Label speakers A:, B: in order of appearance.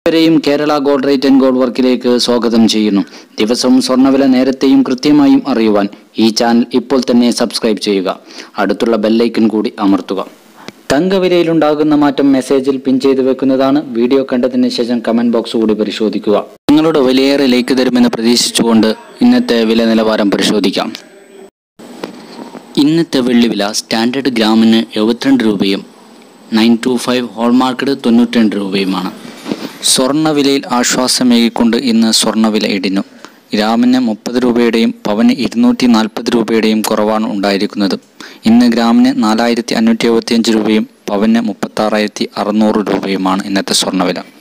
A: വരെയും Kerala gold rate and gold വർക്കിലേക്ക് സ്വാഗതം ചെയ്യുന്നു ദിവസവും സ്വർണ്ണവില നേരത്തെയും കൃത്യമായും അറിയുവാൻ ഈ ചാനൽ ഇപ്പോൾ തന്നെ സബ്സ്ക്രൈബ് ചെയ്യുക അടുത്തുള്ള ബെല്ലൈക്കൺ കൂടി അമർത്തുക തങ്കവിലയിലുണ്ടാകുന്ന മാറ്റം മെസ്സേജിൽ പിൻ ചെയ്തു വെക്കുന്നതാണ് വീഡിയോ കണ്ടതിന് ശേഷം കമന്റ് ബോക്സ് കൂടി പരിശോധിക്കുക നിങ്ങളുടെ വിലയേറെ ലൈക്ക് തരുമെന്ന് പ്രതീക്ഷിച്ചുകൊണ്ട് ഇന്നത്തെ വില നിലവാരം പരിശോധിക്കാം ഇന്നത്തെ വെള്ളിവില സ്റ്റാൻഡേർഡ് ഗ്രാമിന് എഴുപത്തിരണ്ട് രൂപയും നയൻ ടു ഫൈവ് ഹോൾമാർക്കഡ് തൊണ്ണൂറ്റിരണ്ട് രൂപയുമാണ് സ്വർണ്ണവിലയിൽ ആശ്വാസമേകിക്കൊണ്ട് ഇന്ന് സ്വർണ്ണവില ഇടിഞ്ഞു ഗ്രാമിന് മുപ്പത് രൂപയുടെയും പവന് ഇരുന്നൂറ്റി നാൽപ്പത് രൂപയുടെയും കുറവാണ് ഉണ്ടായിരിക്കുന്നത് ഇന്ന് ഗ്രാമിന് നാലായിരത്തി അഞ്ഞൂറ്റി എഴുപത്തിയഞ്ച് രൂപയും പവന് മുപ്പത്താറായിരത്തി അറുന്നൂറ് രൂപയുമാണ് ഇന്നത്തെ സ്വർണ്ണവില